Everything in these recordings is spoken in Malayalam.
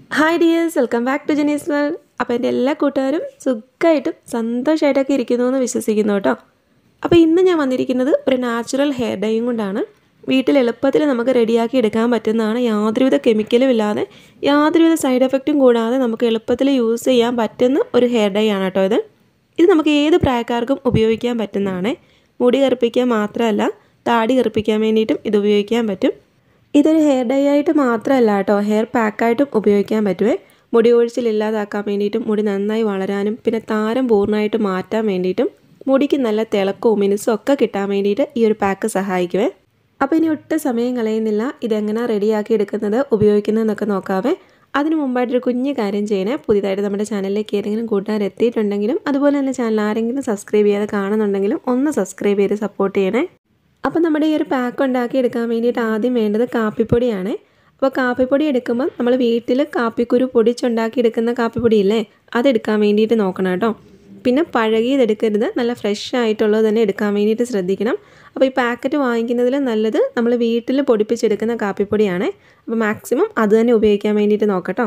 hi dears welcome back to Jani's world അപ്പോൾ എൻ്റെ എല്ലാ കൂട്ടുകാരും സുഖമായിട്ടും സന്തോഷമായിട്ടൊക്കെ ഇരിക്കുന്നു എന്ന് വിശ്വസിക്കുന്നു കേട്ടോ അപ്പോൾ ഇന്ന് ഞാൻ വന്നിരിക്കുന്നത് ഒരു നാച്ചുറൽ ഹെയർ ഡൈയും കൊണ്ടാണ് വീട്ടിൽ എളുപ്പത്തിൽ നമുക്ക് റെഡിയാക്കി എടുക്കാൻ പറ്റുന്നതാണ് യാതൊരുവിധ കെമിക്കലും ഇല്ലാതെ യാതൊരുവിധ സൈഡ് എഫക്റ്റും കൂടാതെ നമുക്ക് എളുപ്പത്തിൽ യൂസ് ചെയ്യാൻ പറ്റുന്ന ഒരു ഹെയർ ഡൈ ആണ് കേട്ടോ ഇത് ഇത് നമുക്ക് ഏത് പ്രായക്കാർക്കും ഉപയോഗിക്കാൻ പറ്റുന്നതാണ് മുടി കറുപ്പിക്കാൻ മാത്രമല്ല താടി കറുപ്പിക്കാൻ വേണ്ടിയിട്ടും ഇത് ഉപയോഗിക്കാൻ പറ്റും ഇതൊരു ഹെയർ ഡൈ ആയിട്ട് മാത്രമല്ല കേട്ടോ ഹെയർ പാക്കായിട്ടും ഉപയോഗിക്കാൻ പറ്റുമേ മുടി ഒഴിച്ചിൽ ഇല്ലാതാക്കാൻ വേണ്ടിയിട്ടും മുടി നന്നായി വളരാനും പിന്നെ താരം പൂർണ്ണമായിട്ട് മാറ്റാൻ വേണ്ടിയിട്ടും മുടിക്ക് നല്ല തിളക്കവും മിനുസും ഒക്കെ കിട്ടാൻ വേണ്ടിയിട്ട് ഈ ഒരു പാക്ക് സഹായിക്കുമേ അപ്പോൾ ഇനി ഒട്ടും സമയം കളയുന്നില്ല ഇതെങ്ങനെയാണ് റെഡിയാക്കി എടുക്കുന്നത് ഉപയോഗിക്കുന്നതെന്നൊക്കെ നോക്കാവേ അതിന് മുമ്പായിട്ടൊരു കുഞ്ഞു കാര്യം ചെയ്യണേ പുതിയതായിട്ട് നമ്മുടെ ചാനലിലേക്ക് ഏതെങ്കിലും കൂട്ടുകാർ എത്തിയിട്ടുണ്ടെങ്കിലും അതുപോലെ തന്നെ ചാനൽ ആരെങ്കിലും സബ്സ്ക്രൈബ് ചെയ്യാതെ കാണുന്നുണ്ടെങ്കിലും ഒന്ന് സബ്സ്ക്രൈബ് ചെയ്ത് സപ്പോർട്ട് ചെയ്യണേ അപ്പോൾ നമ്മുടെ ഈ ഒരു പാക്ക് ഉണ്ടാക്കി എടുക്കാൻ വേണ്ടിയിട്ട് ആദ്യം വേണ്ടത് കാപ്പിപ്പൊടിയാണ് അപ്പോൾ കാപ്പിപ്പൊടി എടുക്കുമ്പോൾ നമ്മൾ വീട്ടിൽ കാപ്പിക്കുരു പൊടിച്ചുണ്ടാക്കി എടുക്കുന്ന കാപ്പിപ്പൊടി ഇല്ലേ അതെടുക്കാൻ വേണ്ടിയിട്ട് നോക്കണം കേട്ടോ പിന്നെ പഴകിയതെടുക്കരുത് നല്ല ഫ്രഷ് ആയിട്ടുള്ളത് തന്നെ എടുക്കാൻ വേണ്ടിയിട്ട് ശ്രദ്ധിക്കണം അപ്പോൾ ഈ പാക്കറ്റ് വാങ്ങിക്കുന്നതിൽ നല്ലത് നമ്മൾ വീട്ടിൽ പൊടിപ്പിച്ചെടുക്കുന്ന കാപ്പിപ്പൊടിയാണ് അപ്പോൾ മാക്സിമം അത് തന്നെ ഉപയോഗിക്കാൻ വേണ്ടിയിട്ട് നോക്കട്ടോ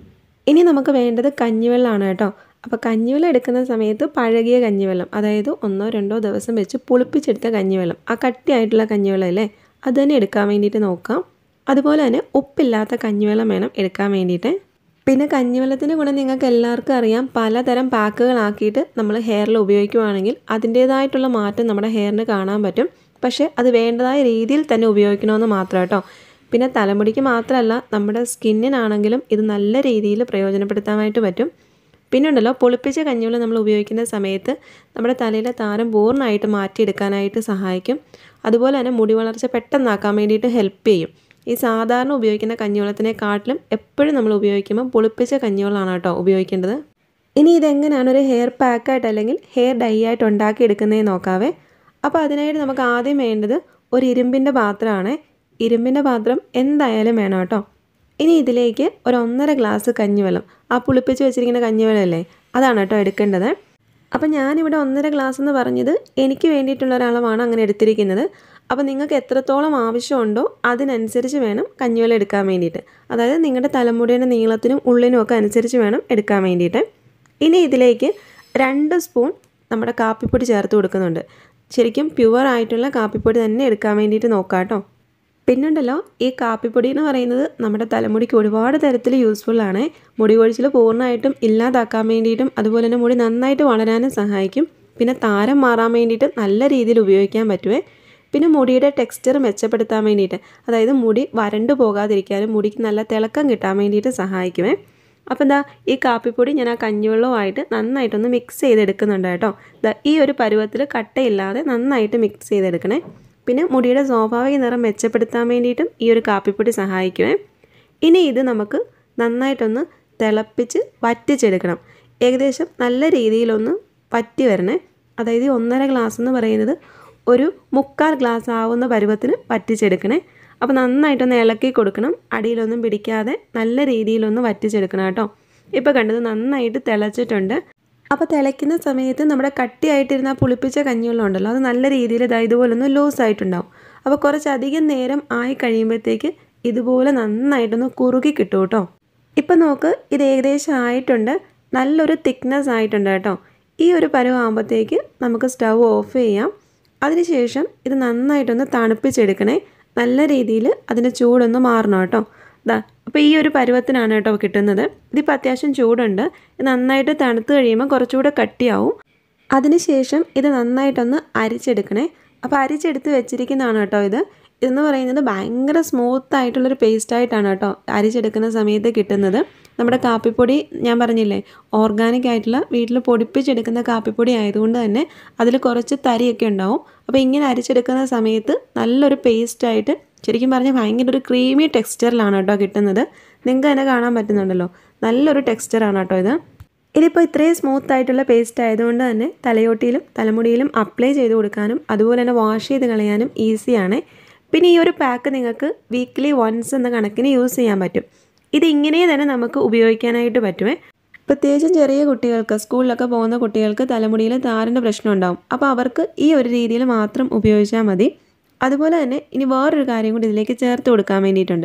ഇനി നമുക്ക് വേണ്ടത് കഞ്ഞിവെള്ളമാണ് കേട്ടോ അപ്പോൾ കഞ്ഞിവെള്ളം എടുക്കുന്ന സമയത്ത് പഴകിയ കഞ്ഞിവെള്ളം അതായത് ഒന്നോ രണ്ടോ ദിവസം വെച്ച് പുളിപ്പിച്ചെടുത്ത കഞ്ഞിവെള്ളം ആ കട്ടിയായിട്ടുള്ള കഞ്ഞിവെള്ളം അല്ലേ അത് തന്നെ എടുക്കാൻ വേണ്ടിയിട്ട് നോക്കാം അതുപോലെ തന്നെ ഉപ്പില്ലാത്ത കഞ്ഞിവെള്ളം വേണം എടുക്കാൻ വേണ്ടിയിട്ട് പിന്നെ കഞ്ഞിവെള്ളത്തിൻ്റെ ഗുണം നിങ്ങൾക്ക് എല്ലാവർക്കും അറിയാം പലതരം പാക്കുകളാക്കിയിട്ട് നമ്മൾ ഹെയറിൽ ഉപയോഗിക്കുവാണെങ്കിൽ അതിൻ്റേതായിട്ടുള്ള മാറ്റം നമ്മുടെ ഹെയറിന് കാണാൻ പറ്റും പക്ഷേ അത് വേണ്ടതായ രീതിയിൽ തന്നെ ഉപയോഗിക്കണമെന്ന് മാത്രം കേട്ടോ പിന്നെ തലമുടിക്ക് മാത്രമല്ല നമ്മുടെ സ്കിന്നിനാണെങ്കിലും ഇത് നല്ല രീതിയിൽ പ്രയോജനപ്പെടുത്താനായിട്ട് പറ്റും പിന്നെ ഉണ്ടല്ലോ പൊളിപ്പിച്ച കഞ്ഞിവെള്ളം നമ്മൾ ഉപയോഗിക്കുന്ന സമയത്ത് നമ്മുടെ തലയിലെ താരം പൂർണ്ണമായിട്ട് മാറ്റിയെടുക്കാനായിട്ട് സഹായിക്കും അതുപോലെ തന്നെ മുടി വളർച്ച പെട്ടെന്നാക്കാൻ വേണ്ടിയിട്ട് ഹെൽപ്പ് ചെയ്യും ഈ സാധാരണ ഉപയോഗിക്കുന്ന കഞ്ഞിവെള്ളത്തിനെക്കാട്ടിലും എപ്പോഴും നമ്മൾ ഉപയോഗിക്കുമ്പോൾ പൊളിപ്പിച്ച കഞ്ഞിവെള്ളമാണ് കേട്ടോ ഉപയോഗിക്കേണ്ടത് ഇനി ഇതെങ്ങനെയാണ് ഒരു ഹെയർ പാക്കായിട്ട് അല്ലെങ്കിൽ ഹെയർ ഡൈ ആയിട്ട് ഉണ്ടാക്കിയെടുക്കുന്നതെന്ന് നോക്കാവേ അപ്പോൾ അതിനായിട്ട് നമുക്ക് ആദ്യം വേണ്ടത് ഒരു ഇരുമ്പിൻ്റെ പാത്രമാണ് ഇരുമ്പിൻ്റെ പാത്രം എന്തായാലും വേണം കേട്ടോ ഇനി ഇതിലേക്ക് ഒരു ഒന്നര ഗ്ലാസ് കഞ്ഞിവെള്ളം ആ പുളിപ്പിച്ച് വെച്ചിരിക്കുന്ന കഞ്ഞിവെള്ളം അല്ലേ അതാണ് കേട്ടോ എടുക്കേണ്ടത് അപ്പം ഞാനിവിടെ ഒന്നര ഗ്ലാസ് എന്ന് പറഞ്ഞത് എനിക്ക് വേണ്ടിയിട്ടുള്ള ഒരളവാണ് അങ്ങനെ എടുത്തിരിക്കുന്നത് അപ്പോൾ നിങ്ങൾക്ക് എത്രത്തോളം ആവശ്യമുണ്ടോ അതിനനുസരിച്ച് വേണം കഞ്ഞിവെള്ളം എടുക്കാൻ വേണ്ടിയിട്ട് അതായത് നിങ്ങളുടെ തലമുടിയുടെ നീളത്തിനും ഉള്ളിനും ഒക്കെ അനുസരിച്ച് വേണം എടുക്കാൻ വേണ്ടിയിട്ട് ഇനി ഇതിലേക്ക് രണ്ട് സ്പൂൺ നമ്മുടെ കാപ്പിപ്പൊടി ചേർത്ത് കൊടുക്കുന്നുണ്ട് ശരിക്കും പ്യുവർ ആയിട്ടുള്ള കാപ്പിപ്പൊടി തന്നെ എടുക്കാൻ വേണ്ടിയിട്ട് നോക്കാം കേട്ടോ പിന്നുണ്ടല്ലോ ഈ കാപ്പിപ്പൊടി എന്ന് പറയുന്നത് നമ്മുടെ തലമുടിക്ക് ഒരുപാട് തരത്തിൽ യൂസ്ഫുൾ ആണ് മുടി കൊഴിച്ചിൽ പൂർണ്ണമായിട്ടും ഇല്ലാതാക്കാൻ വേണ്ടിയിട്ടും അതുപോലെ തന്നെ മുടി നന്നായിട്ട് വളരാനും സഹായിക്കും പിന്നെ താരം മാറാൻ വേണ്ടിയിട്ട് നല്ല രീതിയിൽ ഉപയോഗിക്കാൻ പറ്റുമേ പിന്നെ മുടിയുടെ ടെക്സ്ചർ മെച്ചപ്പെടുത്താൻ വേണ്ടിയിട്ട് അതായത് മുടി വരണ്ടു പോകാതിരിക്കാനും മുടിക്ക് നല്ല തിളക്കം കിട്ടാൻ വേണ്ടിയിട്ട് സഹായിക്കുമേ അപ്പോൾ എന്താ ഈ കാപ്പിപ്പൊടി ഞാൻ ആ കഞ്ഞിവെള്ളവുമായിട്ട് നന്നായിട്ടൊന്ന് മിക്സ് ചെയ്തെടുക്കുന്നുണ്ട് കേട്ടോ ദാ ഈ ഒരു പരുവത്തിൽ കട്ടയില്ലാതെ നന്നായിട്ട് മിക്സ് ചെയ്തെടുക്കണേ പിന്നെ മുടിയുടെ സ്വാഭാവിക നിറം മെച്ചപ്പെടുത്താൻ വേണ്ടിയിട്ടും ഈ ഒരു കാപ്പിപ്പൊടി സഹായിക്കുമേ ഇനി ഇത് നമുക്ക് നന്നായിട്ടൊന്ന് തിളപ്പിച്ച് വറ്റിച്ചെടുക്കണം ഏകദേശം നല്ല രീതിയിലൊന്ന് വറ്റി വരണേ അതായത് ഈ ഒന്നര ഗ്ലാസ് എന്ന് പറയുന്നത് ഒരു മുക്കാൽ ഗ്ലാസ് ആവുന്ന പരുവത്തിന് വറ്റിച്ചെടുക്കണേ അപ്പോൾ നന്നായിട്ടൊന്ന് ഇളക്കി കൊടുക്കണം അടിയിലൊന്നും പിടിക്കാതെ നല്ല രീതിയിലൊന്ന് വറ്റിച്ചെടുക്കണം കേട്ടോ ഇപ്പോൾ കണ്ടത് നന്നായിട്ട് തിളച്ചിട്ടുണ്ട് അപ്പോൾ തിളയ്ക്കുന്ന സമയത്ത് നമ്മുടെ കട്ടിയായിട്ടിരുന്ന പുളിപ്പിച്ച കഞ്ഞിവെള്ളം ഉണ്ടല്ലോ അത് നല്ല രീതിയിൽ ഇതാ ഇതുപോലെ ഒന്ന് ലൂസ് ആയിട്ടുണ്ടാവും അപ്പോൾ കുറച്ചധികം നേരം ആയി കഴിയുമ്പോഴത്തേക്ക് ഇതുപോലെ നന്നായിട്ടൊന്ന് കുറുകി കിട്ടും കേട്ടോ ഇപ്പം നോക്ക് ഇത് ഏകദേശം ആയിട്ടുണ്ട് നല്ലൊരു തിക്നെസ് ആയിട്ടുണ്ട് കേട്ടോ ഈ ഒരു പരുവാകുമ്പോഴത്തേക്ക് നമുക്ക് സ്റ്റൗ ഓഫ് ചെയ്യാം അതിനുശേഷം ഇത് നന്നായിട്ടൊന്ന് തണുപ്പിച്ചെടുക്കണേ നല്ല രീതിയിൽ അതിൻ്റെ ചൂടൊന്ന് മാറണം കേട്ടോ ദാ അപ്പോൾ ഈ ഒരു പരുവത്തിനാണ് കേട്ടോ കിട്ടുന്നത് ഇതിപ്പോൾ അത്യാവശ്യം ചൂടുണ്ട് ഇത് നന്നായിട്ട് തണുത്ത് കഴിയുമ്പോൾ കുറച്ചുകൂടെ കട്ടിയാവും അതിനുശേഷം ഇത് നന്നായിട്ടൊന്ന് അരിച്ചെടുക്കണേ അപ്പോൾ അരിച്ചെടുത്ത് വെച്ചിരിക്കുന്നതാണ് കേട്ടോ ഇത് ഇതെന്ന് പറയുന്നത് ഭയങ്കര സ്മൂത്ത് ആയിട്ടുള്ളൊരു പേസ്റ്റ് ആയിട്ടാണ് കേട്ടോ അരിച്ചെടുക്കുന്ന സമയത്ത് കിട്ടുന്നത് നമ്മുടെ കാപ്പിപ്പൊടി ഞാൻ പറഞ്ഞില്ലേ ഓർഗാനിക് ആയിട്ടുള്ള വീട്ടിൽ പൊടിപ്പിച്ചെടുക്കുന്ന കാപ്പിപ്പൊടി ആയതുകൊണ്ട് തന്നെ അതിൽ കുറച്ച് തരിയൊക്കെ ഉണ്ടാവും അപ്പോൾ ഇങ്ങനെ അരിച്ചെടുക്കുന്ന സമയത്ത് നല്ലൊരു പേസ്റ്റായിട്ട് ശരിക്കും പറഞ്ഞാൽ ഭയങ്കര ഒരു ക്രീമി ടെക്സ്ചറിലാണ് കേട്ടോ കിട്ടുന്നത് നിങ്ങൾക്ക് തന്നെ കാണാൻ പറ്റുന്നുണ്ടല്ലോ നല്ലൊരു ടെക്സ്ചറാണ് കേട്ടോ ഇത് ഇതിപ്പോൾ ഇത്രയും സ്മൂത്ത് ആയിട്ടുള്ള പേസ്റ്റ് ആയതുകൊണ്ട് തന്നെ തലയോട്ടിയിലും തലമുടിയിലും അപ്ലൈ ചെയ്ത് കൊടുക്കാനും അതുപോലെ തന്നെ വാഷ് ചെയ്ത് കളയാനും ഈസിയാണ് പിന്നെ ഈ ഒരു പാക്ക് നിങ്ങൾക്ക് വീക്ക്ലി വൺസ് എന്ന കണക്കിന് യൂസ് ചെയ്യാൻ പറ്റും ഇത് ഇങ്ങനെ തന്നെ നമുക്ക് ഉപയോഗിക്കാനായിട്ട് പറ്റുമേ പ്രത്യേകിച്ചും ചെറിയ കുട്ടികൾക്ക് സ്കൂളിലൊക്കെ പോകുന്ന കുട്ടികൾക്ക് തലമുടിയിൽ താരൻ്റെ പ്രശ്നം ഉണ്ടാവും അപ്പോൾ അവർക്ക് ഈ ഒരു രീതിയിൽ മാത്രം ഉപയോഗിച്ചാൽ മതി അതുപോലെ തന്നെ ഇനി വേറൊരു കാര്യം കൂടി ഇതിലേക്ക് ചേർത്ത് കൊടുക്കാൻ വേണ്ടിയിട്ടുണ്ട്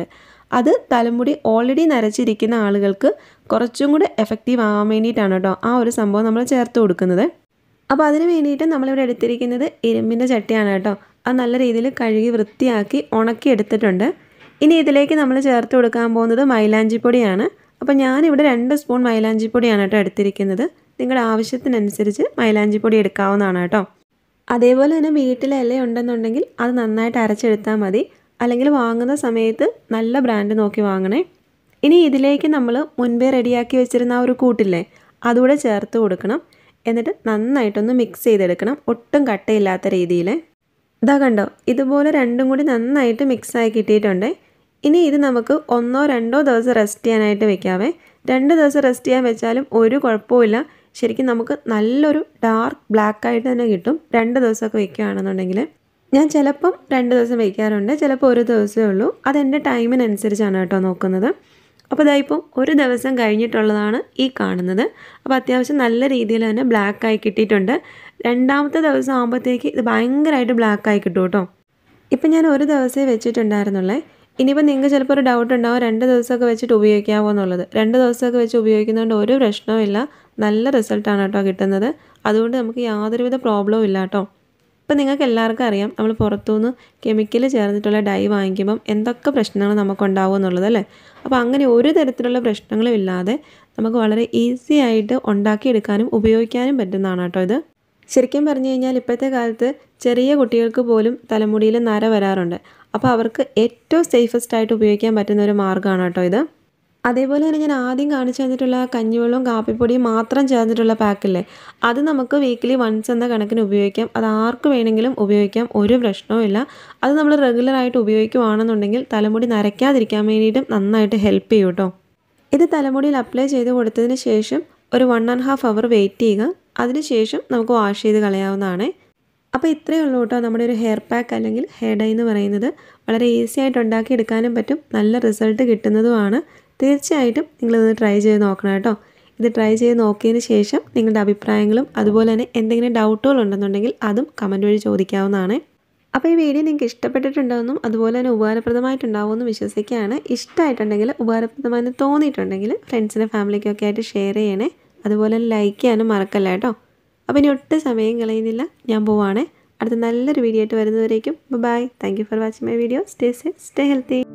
അത് തലമുടി ഓൾറെഡി നരച്ചിരിക്കുന്ന ആളുകൾക്ക് കുറച്ചും കൂടെ എഫക്റ്റീവ് ആവാൻ വേണ്ടിയിട്ടാണ് കേട്ടോ ആ ഒരു സംഭവം നമ്മൾ ചേർത്ത് കൊടുക്കുന്നത് അപ്പോൾ അതിന് വേണ്ടിയിട്ട് നമ്മളിവിടെ എടുത്തിരിക്കുന്നത് ഇരുമ്പിൻ്റെ ചട്ടിയാണ് കേട്ടോ അത് നല്ല രീതിയിൽ കഴുകി വൃത്തിയാക്കി ഉണക്കി എടുത്തിട്ടുണ്ട് ഇനി ഇതിലേക്ക് നമ്മൾ ചേർത്ത് കൊടുക്കാൻ പോകുന്നത് മൈലാഞ്ചിപ്പൊടിയാണ് അപ്പോൾ ഞാനിവിടെ രണ്ട് സ്പൂൺ മൈലാഞ്ചിപ്പൊടിയാണ് കേട്ടോ എടുത്തിരിക്കുന്നത് നിങ്ങളുടെ ആവശ്യത്തിനനുസരിച്ച് മൈലാഞ്ചിപ്പൊടി എടുക്കാവുന്നതാണ് കേട്ടോ അതേപോലെ തന്നെ വീട്ടിൽ ഇല ഉണ്ടെന്നുണ്ടെങ്കിൽ അത് നന്നായിട്ട് അരച്ചെടുത്താൽ മതി അല്ലെങ്കിൽ വാങ്ങുന്ന സമയത്ത് നല്ല ബ്രാൻഡ് നോക്കി വാങ്ങണേ ഇനി ഇതിലേക്ക് നമ്മൾ മുൻപേ റെഡിയാക്കി വെച്ചിരുന്ന ആ ഒരു കൂട്ടില്ലേ അതുകൂടെ ചേർത്ത് കൊടുക്കണം എന്നിട്ട് നന്നായിട്ടൊന്ന് മിക്സ് ചെയ്തെടുക്കണം ഒട്ടും കട്ടയില്ലാത്ത രീതിയിൽ ഇതാ കണ്ടോ ഇതുപോലെ രണ്ടും കൂടി നന്നായിട്ട് മിക്സായി കിട്ടിയിട്ടുണ്ട് ഇനി ഇത് നമുക്ക് ഒന്നോ രണ്ടോ ദിവസം റെസ്റ്റ് ചെയ്യാനായിട്ട് വെക്കാവേ രണ്ട് ദിവസം റെസ്റ്റ് ചെയ്യാൻ വെച്ചാലും ഒരു കുഴപ്പമില്ല ശരിക്കും നമുക്ക് നല്ലൊരു ഡാർക്ക് ബ്ലാക്ക് ആയിട്ട് തന്നെ കിട്ടും രണ്ട് ദിവസമൊക്കെ വെക്കുകയാണെന്നുണ്ടെങ്കിൽ ഞാൻ ചിലപ്പം രണ്ട് ദിവസം വയ്ക്കാറുണ്ട് ചിലപ്പോൾ ഒരു ദിവസമേ ഉള്ളൂ അതെൻ്റെ ടൈമിനനുസരിച്ചാണ് കേട്ടോ നോക്കുന്നത് അപ്പോൾ ഇതായിപ്പം ഒരു ദിവസം കഴിഞ്ഞിട്ടുള്ളതാണ് ഈ കാണുന്നത് അപ്പോൾ അത്യാവശ്യം നല്ല രീതിയിൽ തന്നെ ബ്ലാക്ക് ആയി കിട്ടിയിട്ടുണ്ട് രണ്ടാമത്തെ ദിവസം ആകുമ്പോഴത്തേക്ക് ഇത് ഭയങ്കരമായിട്ട് ബ്ലാക്ക് ആയി കിട്ടും കേട്ടോ ഇപ്പം ഞാൻ ഒരു ദിവസമേ വെച്ചിട്ടുണ്ടായിരുന്നുള്ളേ ഇനിയിപ്പോൾ നിങ്ങൾക്ക് ചിലപ്പോൾ ഒരു ഡൗട്ട് ഉണ്ടാവും രണ്ട് ദിവസമൊക്കെ വെച്ചിട്ട് ഉപയോഗിക്കാമോ എന്നുള്ളത് രണ്ട് ദിവസമൊക്കെ വെച്ച് ഉപയോഗിക്കുന്നതുകൊണ്ട് ഒരു പ്രശ്നവും നല്ല റിസൾട്ടാണ് കേട്ടോ കിട്ടുന്നത് അതുകൊണ്ട് നമുക്ക് യാതൊരുവിധ പ്രോബ്ലവും ഇല്ല കേട്ടോ ഇപ്പം നിങ്ങൾക്ക് എല്ലാവർക്കും അറിയാം നമ്മൾ പുറത്തുനിന്ന് കെമിക്കൽ ചേർന്നിട്ടുള്ള ഡൈ വാങ്ങിക്കുമ്പം എന്തൊക്കെ പ്രശ്നങ്ങൾ നമുക്കുണ്ടാവും എന്നുള്ളത് അല്ലേ അപ്പോൾ അങ്ങനെ ഒരു തരത്തിലുള്ള പ്രശ്നങ്ങളും ഇല്ലാതെ നമുക്ക് വളരെ ഈസി ആയിട്ട് ഉണ്ടാക്കിയെടുക്കാനും ഉപയോഗിക്കാനും പറ്റുന്നതാണ് കേട്ടോ ഇത് ശരിക്കും പറഞ്ഞു കഴിഞ്ഞാൽ ഇപ്പോഴത്തെ കാലത്ത് ചെറിയ കുട്ടികൾക്ക് പോലും തലമുടിയിൽ നര വരാറുണ്ട് അപ്പോൾ അവർക്ക് ഏറ്റവും സേഫസ്റ്റ് ആയിട്ട് ഉപയോഗിക്കാൻ പറ്റുന്ന ഒരു മാർഗ്ഗമാണ് കേട്ടോ ഇത് അതേപോലെ തന്നെ ഞാൻ ആദ്യം കാണിച്ചു തന്നിട്ടുള്ള കഞ്ഞിവെള്ളവും കാപ്പിപ്പൊടിയും മാത്രം ചേർന്നിട്ടുള്ള പാക്കില്ലേ അത് നമുക്ക് വീക്കിലി വൺസ് എന്ന കണക്കിന് ഉപയോഗിക്കാം അത് ആർക്ക് വേണമെങ്കിലും ഉപയോഗിക്കാം ഒരു പ്രശ്നവും ഇല്ല അത് നമ്മൾ റെഗുലറായിട്ട് ഉപയോഗിക്കുവാണെന്നുണ്ടെങ്കിൽ തലമുടി നരയ്ക്കാതിരിക്കാൻ വേണ്ടിയിട്ടും നന്നായിട്ട് ഹെൽപ്പ് ചെയ്യും കേട്ടോ ഇത് തലമുടിയിൽ അപ്ലൈ ചെയ്ത് കൊടുത്തതിന് ശേഷം ഒരു one and half hour wait ചെയ്യുക അതിനുശേഷം നമുക്ക് വാഷ് ചെയ്ത് കളയാവുന്നതാണ് അപ്പോൾ ഇത്രയേ ഉള്ളൂ കേട്ടോ നമ്മുടെ ഒരു ഹെയർ പാക്ക് അല്ലെങ്കിൽ ഹെയർ ഡൈ എന്ന് പറയുന്നത് വളരെ ഈസി ആയിട്ട് ഉണ്ടാക്കി എടുക്കാനും പറ്റും നല്ല റിസൾട്ട് കിട്ടുന്നതുമാണ് തീർച്ചയായിട്ടും നിങ്ങളിത് ട്രൈ ചെയ്ത് നോക്കണം കേട്ടോ ഇത് ട്രൈ ചെയ്ത് നോക്കിയതിന് ശേഷം നിങ്ങളുടെ അഭിപ്രായങ്ങളും അതുപോലെ തന്നെ എന്തെങ്കിലും ഡൗട്ടുകൾ ഉണ്ടെന്നുണ്ടെങ്കിൽ അതും കമൻറ്റ് വഴി ചോദിക്കാവുന്നതാണ് അപ്പോൾ ഈ വീഡിയോ നിങ്ങൾക്ക് ഇഷ്ടപ്പെട്ടിട്ടുണ്ടാവുമെന്നും അതുപോലെ തന്നെ ഉപകാരപ്രദമായിട്ടുണ്ടാവുമെന്നും വിശ്വസിക്കുകയാണ് ഇഷ്ടമായിട്ടുണ്ടെങ്കിൽ ഉപകാരപ്രദമായെന്ന് തോന്നിയിട്ടുണ്ടെങ്കിൽ ഫ്രണ്ട്സിനും ഫാമിലിക്കൊക്കെ ആയിട്ട് ഷെയർ ചെയ്യണേ അതുപോലെ ലൈക്ക് ചെയ്യാനും മറക്കല്ല കേട്ടോ അപ്പോൾ ഇനി ഒട്ടും സമയം കളയുന്നില്ല ഞാൻ പോവാണേ അടുത്ത നല്ലൊരു വീഡിയോ ആയിട്ട് വരുന്നവരേക്കും bye thank you for watching my video stay safe stay healthy